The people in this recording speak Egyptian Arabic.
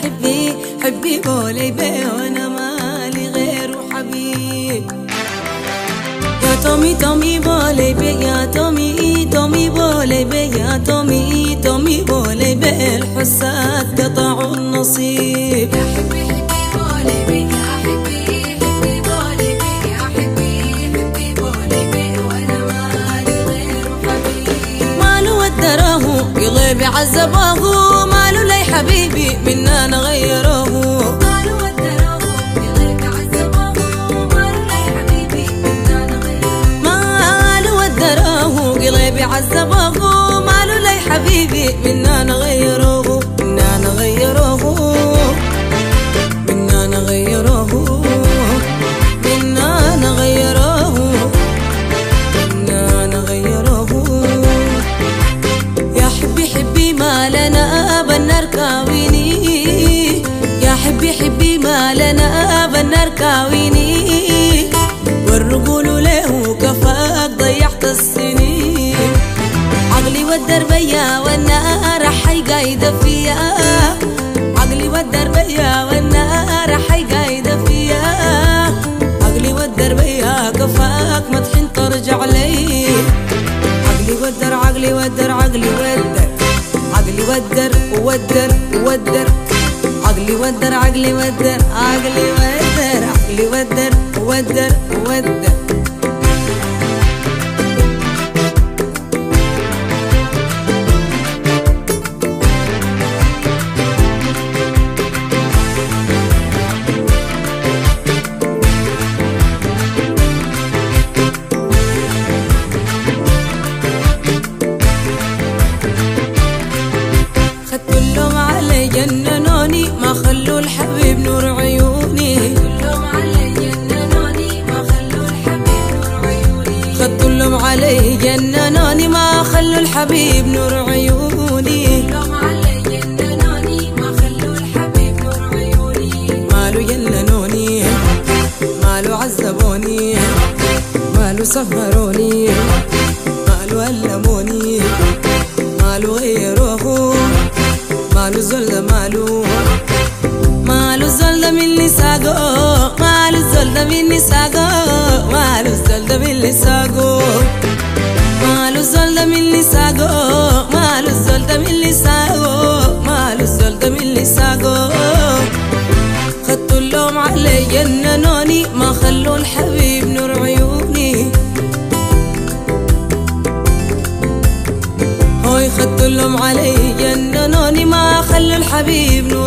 حبي حبي قولي بيه وانا مالي غيره حبيب يا تومي تومي بولي بي يا تومي تومي بولي بي يا تومي تومي بولي بي الحساد قطعوا النصيب يا حبي حبي بولي بي يا حبي حبي بولي بي يا حبي حبي بولي بي وانا مالي غير حبيب ماله ودره قلبي عذبه ماله لي حبيبي منا نغيره قالوا ودروه بغيرك عذبوه قالوا لي حبيبي بدنا نغير ماله ودره قلبي عذبه ماله لي حبيبي منا نغيره منا نغيره منا نغيره منا نغيره منا نغيره يا حبي حبي ما لنا بنار كاويني يا حبي حبي ما لنا بنار كاويني والرجول له كفاك ضيعت السنين عقلي والدربية والنار حي قايدة فيها عقلي والدربية والنار حي قايدة فيها عقلي والدربية كفاك مدحين ترجع لي عقلي ودر عقلي ودر عقلي ودر عقلي ودر ودر ودر عقلي ودر عقلي ودر عقلي ودر عقلي ودر ودر ودر خدت اللوم علي جننوني ما خلوا الحبيب نور عيوني كلهم علي جننوني ما خلوا الحبيب نور عيوني خدت اللوم علي جننوني ما خلوا الحبيب نور عيوني كلهم علي جننوني ما خلوا الحبيب نور عيوني مالو جننوني مالو عذبوني مالو سهروني مالو ألموني مالو غيروه مالو زلد مالو مالو زلد من لساقو مالو زلد من لساقو مالو زلد من لساقو مالو زلد من لساقو مالو زلد من لساقو مالو زلد من لساقو خدت اللوم علي جننوني ما خلوا الحبيب نور عيوني هوي خدت اللوم علي جننوني ما خلوا الحبيب نور